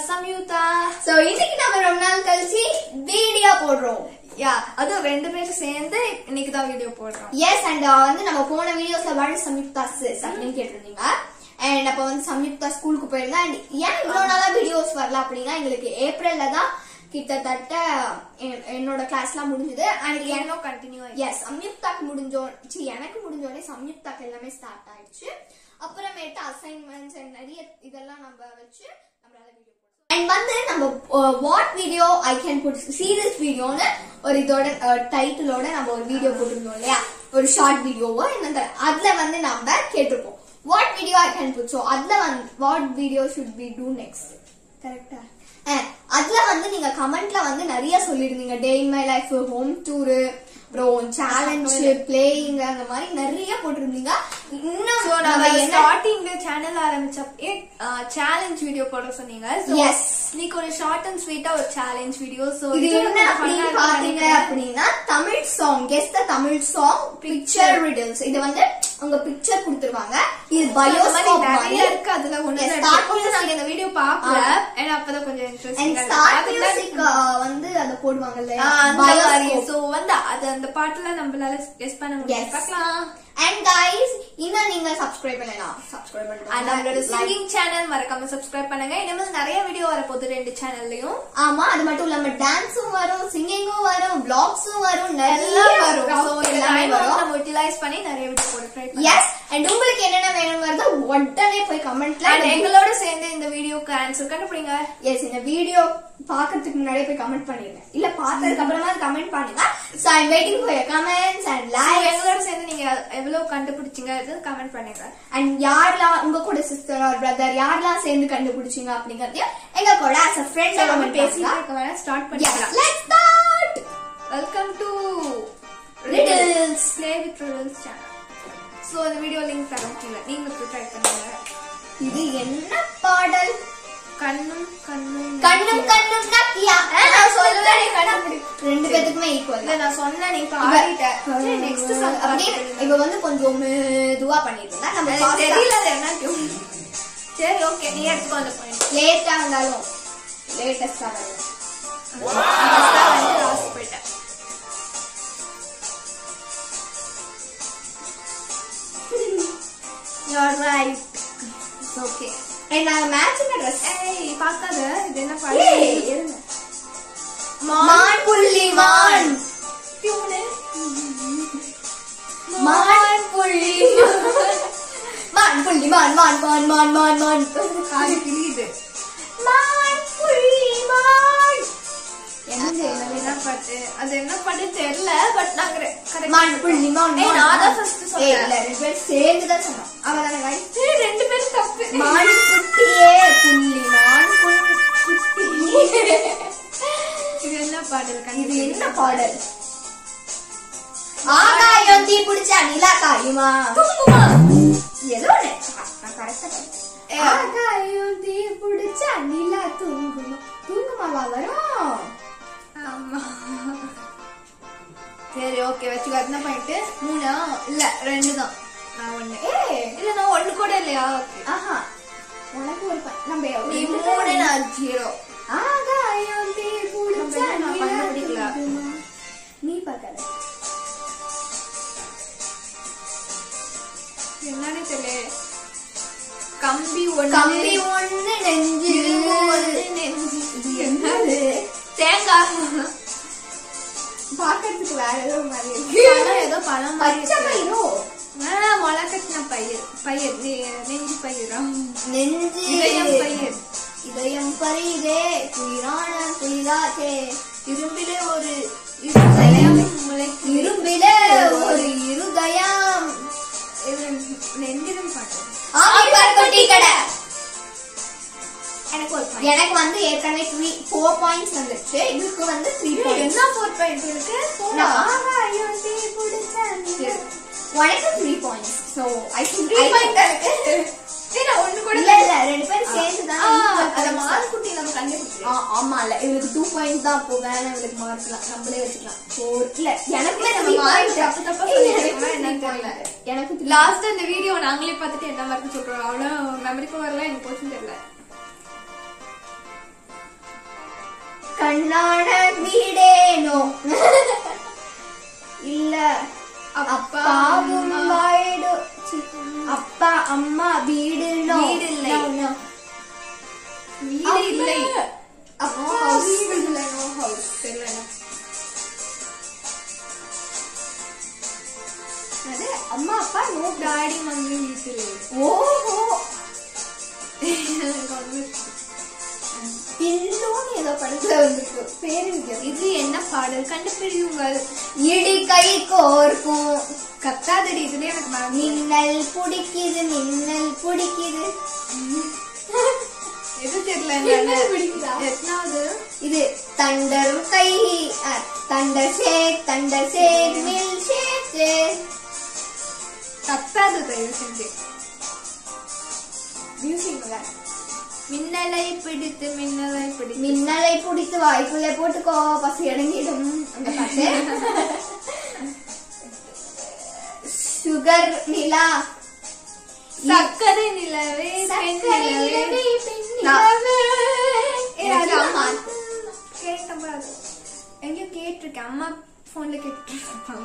சம்யுதா so இன்னைக்கு நம்ம ரொம்ப நாள் கழிச்சு வீடியோ போடுறோம் யா அதுவும் ரெண்டு பேரும் சேர்ந்து இன்னைக்கு தான் வீடியோ போடுறோம் எஸ் அண்ட் வந்து நம்ம போன வீடியோஸ்ல வாடி சம்யுக்தா சிஸ் அப்படின்னு கேட்டிருந்தீங்க அண்ட் அப்ப வந்து சம்யுக்தா ஸ்கூலுக்கு போயிருந்தா அண்ட் ஏன் இவ்வளவு நாளா வீடியோஸ் வரல அப்படின்னா எங்களுக்கு ஏப்ரல்ல தான் கிட்டத்தட்ட எ- என்னோட கிளாஸ்லாம் முடிஞ்சது அண்ட் என்னோ கண்டினியூ எஸ் சம்யுக்தாக்கு முடிஞ்சோ சி எனக்கு முடிஞ்சோடனே சம்யுக்தாக்கு எல்லாமே ஸ்டார்ட் ஆயிடுச்சு அப்புறமேட்டு அசைன்மெண்ட்ஸ் அண்ட் நிறைய இதெல்லாம் நம்ம வச்சு நம்மளால வீடியோ அண்ட் வந்து நம்ம what video I can put serious வீடியோன்னு ஒரு இதோட டைட்டிலோட நம்ம ஒரு வீடியோ போட்டிருந்தோம் இல்லையா ஒரு ஷார்ட் வீடியோவோ என்ன அதுல வந்து நம்ம கேட்டிருப்போம் what video I can put so அதுல வந்து what video should be do next கரெக்டா அதுல வந்து நீங்க கமெண்ட்ல வந்து நிறைய சொல்லிருந்தீங்க day in my life home tour அப்புறம் சேலஞ்ச் பிளேயிங் அந்த மாதிரி நிறைய போட்டிருந்தீங்க இன்னும் சோ நம்ம நம்ம என்ன ஸ்டார்டிங்ல சேனல் ஆரம்பிச்சப்பே சேலஞ்ச் வீடியோ போட சொன்னீங்க So, Yes. இன்னைக்கு ஒரு ஷார்ட் அண்ட் ஸ்வீட்டா ஒரு சேலஞ்ச் வீடியோ சோ இது என்ன அப்படின்னு பாத்தீங்க அப்படின்னா Tamil song guess the Tamil song picture riddles இது வந்து உங்க பிக்சர் கொடுத்துருவாங்க இது பயோஸ்கோப் நிறைய மாதிரி இருக்கு அதுல ஒண்ணு Yes, தான் start இருக்கு. கொஞ்சம் நாங்க இந்த வீடியோ பாக்கல ஏன்னா அப்பதான் கொஞ்சம் அண்ட் இன்ட்ரெஸ்டிங்கா ஸ்டார்ட் மியூசிக் வந்து அத போடுவாங்க இல்லையா அந்த மாதிரி Bioscope. சோ வந்து அது அந்த பாட்டுல நம்மளால கெஸ் பண்ண முடியும் Yes. பார்க்கலாம் அண்ட் கைஸ் இன்னும் நீங்க சப்ஸ்கிரைப் பண்ணலாம் சப்ஸ்கிரைப் அண்ட் நம்மளோட பண்ணுங்க Like- சிங்கிங் சேனல் மறக்காம சப்ஸ்கிரைப் பண்ணுங்க இனிமேல் நிறைய வீடியோ வரப்போகுது ரெண்டு சேனல்லையும் ஆமா அது மட்டும் இல்லாம டான்ஸும் வரும் சிங்கிங்கும் வரும் vlogsம் வரும் நிறைய எல்லாம் வரும் வரும் So, இந்த எல்லாமே time வரும் நம்ம யூட்டிலைஸ் பண்ணி நிறைய வீடியோ போட ட்ரை பண்ணுவோம் எஸ் அண்ட் உங்களுக்கு என்னென்ன வேணுங்கிறத உடனே போய் கமெண்ட்ல அண்ட் எங்களோட சேர்ந்து இந்த வீடியோக்கு ஆன்சர் கண்டுபிடிங்க எஸ் இந்த வீடியோ பாக்குறதுக்கு முன்னாடியே போய் கமெண்ட் பண்ணிருங்க இல்ல பார்த்ததுக்கு அப்புறமா கமெண்ட் பண்ணுங்க so I waiting for your comments and So, likes எங்களோட சேர்ந்து நீங்க எவ்வளவு கண்டுபிடிச்சீங்க கமெண்ட் பண்ணுங்க அண்ட் யாரெல்லாம் உங்க கூட சிஸ்டர் ஆர் பிரதர் யாரெல்லாம் சேர்ந்து கண்டுபிடிச்சீங்க அப்படிங்கறதையும் எங்க கூட as a friend So, நம்ம கமெண்ட் பேசிட்டு பேசிக்கலாம் இருக்க வேணா ஸ்டார்ட் Yes, பண்ணிக்கலாம் let's start welcome to Riddles. Play with Riddles channel. So இந்த வீடியோ லிங்க் தரோம் கீழே நீங்க ட்ரை பண்ணுங்க இது என்ன பாடல் கண்ணும் கண்ணும் கண்ணும் கண்ணும் நக்கியா நான் சொல்லுவேன் நீ கண்டுபிடி ரெண்டு பேத்துக்குமே ஈக்குவல் இல்ல நான் சொன்னேன் நீ பாடிட்ட சரி நெக்ஸ்ட் சாங் அப்படியே இவ வந்து கொஞ்சம் மெதுவா பண்ணிட்டு இருந்தா நம்ம எனக்கு தெரியல அது என்ன tune. சரி ஓகே நீ எடுத்துக்கோ அந்த பாயிண்ட் லேட்டா வந்தாலும் லேட்டஸ்டா வரும் வந்து லாஸ்ட் போயிட்டேன் யூஆர் ரைட் ஓகே அண்ட் நாங்க மேட்சிங் ட்ரெஸ் ஏய் பார்க்காத இது என்ன பாடு ஏய் இருங்க மான் புள்ளி மான் டியூனு மான் புள்ளி மான் புள்ளி மான் மான் மான் மான் மான் மான் காது கிளியுது மான் புள்ளி மான் என்ன அது செய்யணும் என்ன பாட்டு அது என்ன பாட்டு தெரியல பட் நாங்க correct மான் புள்ளி மான் ஏய், மான் நான் தான் first சொன்னேன். ஏய், இல்ல ரெண்டு பேரும் சேர்ந்து தான் சொன்னோம் அவதானே guys? ஏய், ரெண்டு பேரும் தப்பு மான் குட்டியே புள்ளி மான் புள்ளி குட்டி இது என்ன பாடல் இது என்ன பாடல் ஆகாயம் தீ பிடிச்சா நிலா காயுமா தூங்குமா ஏதோ ஒண்ணு. நான் correct ஆ சொல்றேன். ஏ. ஆகாயம் தீ பிடிச்சா நிலா தூங்குமா தூங்குமாவா வரும் ஆமா சரி ஓகே வச்சுக்கோ என்ன பண்ணிட்டு மூணா இல்ல ரெண்டு தான் நான் ஒண்ணு ஏ இல்ல நான் ஒண்ணு கூட இல்லையா ஆஹா உனக்கு ஒரு ப- நம்ம நீ ரெண்டு மூணு பேரும் நான் ஜீரோ ஆகாயம் தீ பிடிச்சா நம்ம என்ன நிலா கண்டுபிடிக்கல. தூங்குமா. நீ பார்க்காத என்னன்னு தெரியல கம்பி ஒண்ணு கம்பி ஒண்ணு நெஞ்சு இரும்பு ஒண்ணு நெஞ்சு இது என்னது தேங்காய் பாக்கிறதுக்கு வேற ஏதோ மாதிரி இருக்கு பழம் ஏதோ பழம் மாதிரி பச்சை இருக்கு. பயிரோ ஆ, முளைக்கட்டின பயிர் பயிர் நெ- நெஞ்சு பயிரா நெஞ்சு இதயம் பயிர் இதயம் பரிதே குயிரான குயிலாச்சே இரும்பிலே ஒரு இதயம் முளைக்கு இரும்பிலே ஒரு இருதயம் இது நெஞ்சிலும் பாட்டு ஆமி பருக்கொட்டி கடை எனக்கு ஒரு point. எனக்கு வந்து ஏற்கனவே த்ரீ ஃபோர் பாயிண்ட்ஸ் வந்துருச்சு இதுக்கு வந்து த்ரீ இது பாயிண்ட்ஸ் என்ன ஃபோர் பாயிண்ட் இருக்கு சரி. உனக்கு three points so I think Three point தான் இருக்கு. சரி, நான் ஒண்ணு கூட இல்ல இல்ல ரெண்டு பேரும் சேர்ந்து தான் ஆ, equal அத points. மான்குட்டி நம்ம கண்டுபிடிச்சோம் ஆ, ஆமா இல்ல இவளுக்கு டூ பாயிண்ட் தான் அப்போ வேணா இவளுக்கு மார்க்லாம் நம்மளே வச்சுக்கலாம் ஃபோர் இல்ல எனக்குமே நம்ம three mark point. தப்பு தப்பா ஏய், சொல்லிருக்கோமா எனக்கு என்னன்னு three தெரியல. point. எனக்கு three லாஸ்ட் இந்த வீடியோ நாங்களே பார்த்துட்டு என்ன மாதிரி சொல்றோம் அவ்வளவு மெமரி பவர்லாம் எனக்கு போச்சுன்னு தெரியல கண்ணான வீடேனோ இல்ல அப்பா, அப்பாவும் அம்மா. வீடு சி, அப்பா அம்மா வீடு no. வீடு இல்லை. No, no. வீடு இல்லை அப்பா No house. வீடு இல்லை. No house. தெரியல. அது அம்மா அப்பா நோ டாடி மம்மி வீட்டில் ஓஹோ எனக்கு ஒண்ணுமே பில்லோன்னு ஏதோ படத்துல வந்துருக்கு பேரு எனக்கு இது என்ன பாடல் கண்டுபிடியுங்கள் இடி கை கோர்க்கும் கத்தாதடி இதுல எனக்கு மறந்து மின்னல் பிடிக்குது மின்னல் பிடிக்குது எது தெரியல மின்னல் பிடிக்குதா? எத்தனாவது இது தண்டர் கை thunder shake thunder shake milkshake shake கத்தாது தயவு செஞ்சு மியூசிக் மின்னலை பிடித்து மின்னலை பிடித்து மின்னலை பிடித்து வாய்க்குள்ளே போட்டுக்கோ பசி அடங்கிடும் அந்த பாட்டு சுகர் நிலா சக்கரை நிலவே பெண் சக்கரை நிலவே நிலவே, பெண் நான்- நிலவே. ஏ, எனக்கு அதெல்லாம் அம்மா மாத்து. கேட்ட பாரு எங்கேயோ கேட்டிருக்கேன் அம்மா போன்ல கேட்டு இருப்பாங்க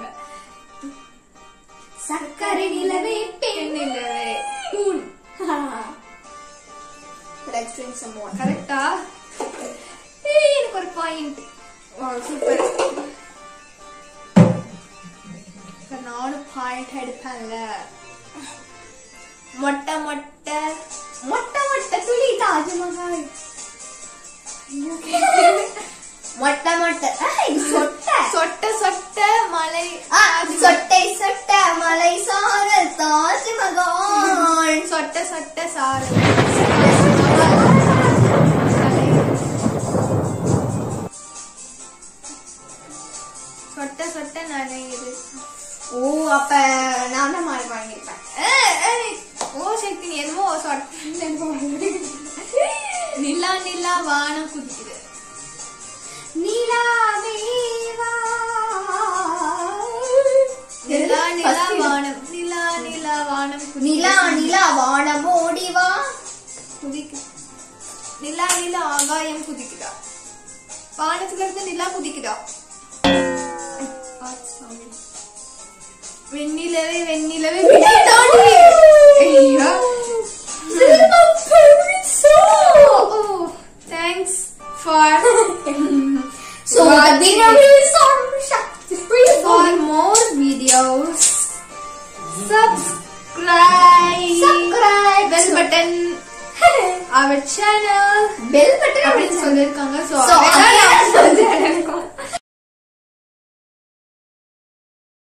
சக்கரை நிலவே பெண் நிலவே பெண் Let's drink some more. கரெக்டா ஏய், எனக்கு ஒரு பாயிண்ட் சூப்பர் நானும் பாயிண்ட் எடுப்பேன்ல மொட்டை மொட்டை மொட்டை மொட்டை துளி தாஜ்மஹால் மொட்டை மொட்டை ஏய், சொட்டை சொட்ட சொட்ட மலை ஆ, சொட்டை சொட்ட மலை சார தாஜ்மஹால் சொட்ட சொட்ட சாறு சொட்ட சொட்ட நனையுது ஓ அப்ப நான் தான் மாறி வாங்கியிருப்பேன் ஏய், ஏய், ஓ சக்தி நீ என்னமோ சொட்ட நிலா நிலா வானம் குதிக்குது நிலாவே வா. நிலா நிலா First இது. வானம் நிலா நிலா வானம் குதிக்குது. நிலா நிலா வானம் ஓடி வா குதிக்கு நிலா நிலா ஆகாயம் குதிக்குதா வானத்துல இருந்து நிலா குதிக்குதா ஆ, சாமி. வெண்ணிலவே வெண்ணிலவே விடைதாண்டி. ஐயோ. Oh, thanks for So the winner is on Shakti for more videos. Subscribe. Subscribe. Bell button. Our channel. Bell button அப்படின்னு சொல்லிருக்காங்க So, So, அதான்